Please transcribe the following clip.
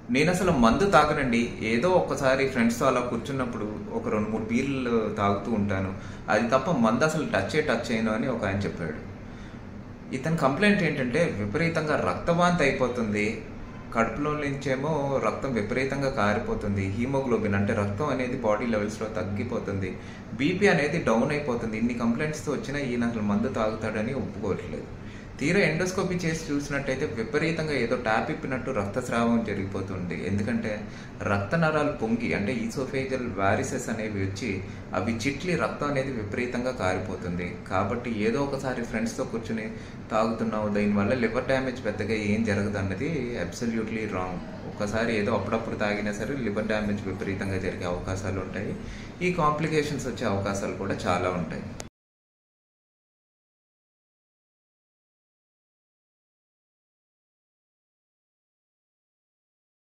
నేను అసలు మందు తాగనండి ఏదో ఒక్కసారి ఫ్రెండ్స్తో అలా కూర్చున్నప్పుడు ఒక రెండు మూడు బీర్లు తాగుతూ ఉంటాను అది తప్ప మందు అసలు టచ్ టచ్ చేయను అని ఒక ఆయన చెప్పాడు ఇతని కంప్లైంట్ ఏంటంటే విపరీతంగా రక్తవాంతి అయిపోతుంది కడుపులో నుంచేమో రక్తం విపరీతంగా కారిపోతుంది హీమోగ్లోబిన్ అంటే రక్తం అనేది బాడీ లెవెల్స్లో తగ్గిపోతుంది బీపీ అనేది డౌన్ అయిపోతుంది ఇన్ని కంప్లైంట్స్తో వచ్చినా ఈయన అసలు మందు తాగుతాడని ఒప్పుకోవట్లేదు తీరా ఎండోస్కోపీ చేసి చూసినట్టయితే విపరీతంగా ఏదో ట్యాప్ ఇప్పినట్టు రక్తస్రావం జరిగిపోతుంది ఎందుకంటే రక్త నరాలు పొంగి అంటే ఈసోఫేజల్ వారిసెస్ అనేవి వచ్చి అవి చిట్లి రక్తం అనేది విపరీతంగా కారిపోతుంది కాబట్టి ఏదో ఒకసారి ఫ్రెండ్స్తో కూర్చుని తాగుతున్నావు దీనివల్ల లివర్ డ్యామేజ్ పెద్దగా ఏం జరగదు అన్నది అబ్సల్యూట్లీ రాంగ్ ఒకసారి ఏదో అప్పుడప్పుడు తాగినా సరే లివర్ డ్యామేజ్ విపరీతంగా జరిగే అవకాశాలు ఉంటాయి ఈ కాంప్లికేషన్స్ వచ్చే అవకాశాలు కూడా చాలా ఉంటాయి